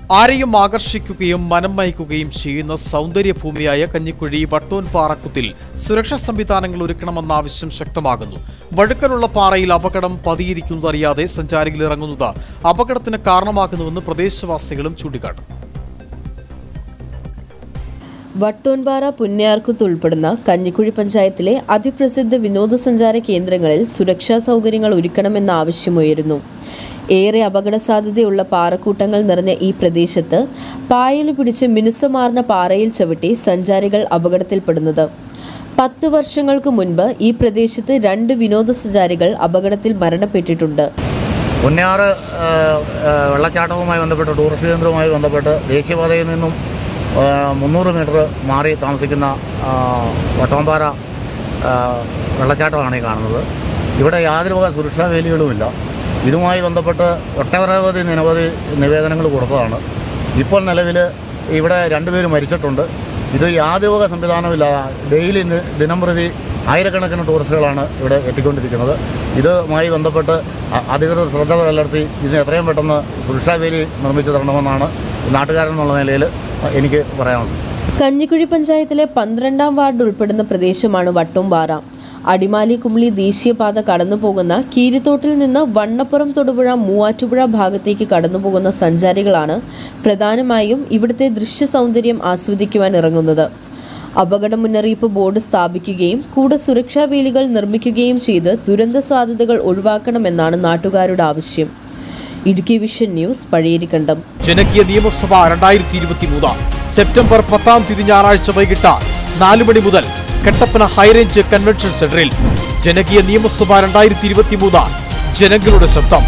ആരെയും ആകർഷിക്കുകയും മനം മയക്കുകയും ചെയ്യുന്ന സൗന്ദര്യഭൂമിയായ കഞ്ഞിക്കുഴി വട്ടോൻ പാറക്കുത്തിൽ സുരക്ഷാ സംവിധാനങ്ങൾ ഒരുക്കണമെന്ന ആവശ്യം ശക്തമാകുന്നു വഴുക്കലുള്ള പാറയിൽ അപകടം പതിയിരിക്കുന്നതറിയാതെ സഞ്ചാരികൾ ഇറങ്ങുന്നത് അപകടത്തിന് കാരണമാകുന്നുവെന്ന് പ്രദേശവാസികളും ചൂണ്ടിക്കാട്ടുന്നു വട്ടോൻപാറ പുന്നയാർക്കുത്ത് ഉൾപ്പെടുന്ന കഞ്ഞിക്കുഴി പഞ്ചായത്തിലെ അതിപ്രസിദ്ധ വിനോദസഞ്ചാര കേന്ദ്രങ്ങളിൽ സുരക്ഷാ സൗകര്യങ്ങൾ ഒരുക്കണമെന്ന ആവശ്യമുയരുന്നു ഏറെ അപകട സാധ്യതയുള്ള പാറക്കൂട്ടങ്ങൾ നിറഞ്ഞ ഈ പ്രദേശത്ത് പായല് പിടിച്ച് മിനുസമാർന്ന പാറയിൽ ചവിട്ടി സഞ്ചാരികൾ അപകടത്തിൽപ്പെടുന്നത് പത്ത് വർഷങ്ങൾക്ക് മുൻപ് ഈ പ്രദേശത്ത് രണ്ട് വിനോദസഞ്ചാരികൾ അപകടത്തിൽ മരണപ്പെട്ടിട്ടുണ്ട് പുന്നാറ് വെള്ളച്ചാട്ടവുമായി ബന്ധപ്പെട്ട് ടൂറിസ്റ്റ് കേന്ദ്രവുമായി ബന്ധപ്പെട്ട് ദേശീയപാതയിൽ നിന്നും ആ, മുന്നൂറ് മീറ്റർ മാറി താമസിക്കുന്ന ആ, വട്ടോമ്പാറ ആ, വെള്ളച്ചാട്ടമാണ് ഈ കാണുന്നത് ഇവിടെ യാതൊരു വക സുരക്ഷാ വേലികളുമില്ല ഇതുമായി ബന്ധപ്പെട്ട് ഒട്ടനവധി നിരവധി നിവേദനങ്ങൾ കൊടുത്തതാണ് ഇപ്പോൾ നിലവിൽ ഇവിടെ രണ്ടുപേര് മരിച്ചിട്ടുണ്ട് ഇത് യാതൊരു വക സംവിധാനമില്ല ഡെയിലി നി- ദിനംപ്രതി ആയിരക്കണക്കിന് ടൂറിസ്റ്റുകളാണ് ഇവിടെ എത്തിക്കൊണ്ടിരിക്കുന്നത് ഇതുമായി ബന്ധപ്പെട്ട് അ- അധികൃതർ ശ്രദ്ധ പുലർത്തി ഇതിന് എത്രയും പെട്ടെന്ന് സുരക്ഷാ വേലി നിർമ്മിച്ചു തരണമെന്നാണ് നാട്ടുകാരൻ എന്നുള്ള നിലയിൽ എനിക്ക് പറയാനുള്ളത് കഞ്ഞിക്കുഴി പഞ്ചായത്തിലെ പന്ത്രണ്ടാം വാർഡ് ഉൾപ്പെടുന്ന പ്രദേശമാണ് വട്ടുംപാറ അടിമാലി കുമളി ദേശീയപാത കടന്നുപോകുന്ന കീരിത്തോട്ടിൽ നിന്ന് വണ്ണപ്പുറം തൊടുപുഴ മൂവാറ്റുപുഴ ഭാഗത്തേക്ക് കടന്നുപോകുന്ന സഞ്ചാരികളാണ് പ്രധാനമായും ഇവിടുത്തെ ദൃശ്യ സൗന്ദര്യം ആസ്വദിക്കുവാൻ ഇറങ്ങുന്നത് അപകട മുന്നറിയിപ്പ് ബോർഡ് സ്ഥാപിക്കുകയും കൂടെ സുരക്ഷാ വേലികൾ നിർമ്മിക്കുകയും ചെയ്ത് ദുരന്ത സാധ്യതകൾ ഒഴിവാക്കണമെന്നാണ് നാട്ടുകാരുടെ ആവശ്യം ഇടുക്കി വിഷൻ ന്യൂസ് പഴയേരിക്കണ്ടം ജനകീയ നിയമസഭ രണ്ടായിരത്തി ഇരുപത്തി മൂന്ന് സെപ്റ്റംബർ പത്താം തീയതി ഞായറാഴ്ച വൈകിട്ട് നാല് മണി മുതൽ കട്ടപ്പന ഹൈറേഞ്ച് കൺവെൻഷൻ സെന്ററിൽ ജനകീയ നിയമസഭ രണ്ടായിരത്തി ഇരുപത്തി മൂന്ന് ജനങ്ങളുടെ ശബ്ദം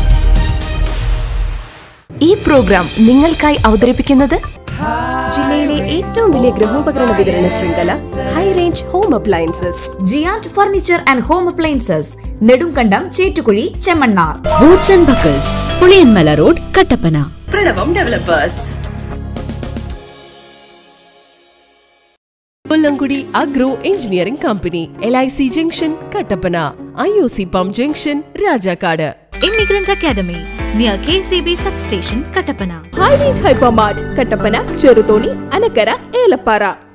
ഈ പ്രോഗ്രാം നിങ്ങൾക്കായി അവതരിപ്പിക്കുന്നത് ജില്ലയിലെ ഏറ്റവും വലിയ ഗൃഹോപകരണ വിതരണ ശൃംഖല high range home appliances giant furniture and home appliances Nedumkandam Chettukuzhi Chemmannar boots and buckles Puliyanmala road Kattappana Pranavam developers Kollamkudi agro engineering company L I C junction Kattappana I O C pump junction Rajakkad immigrant academy near K C B substation Kattappana high range hypermart Kattappana Cheruthoni Anakkara Elappara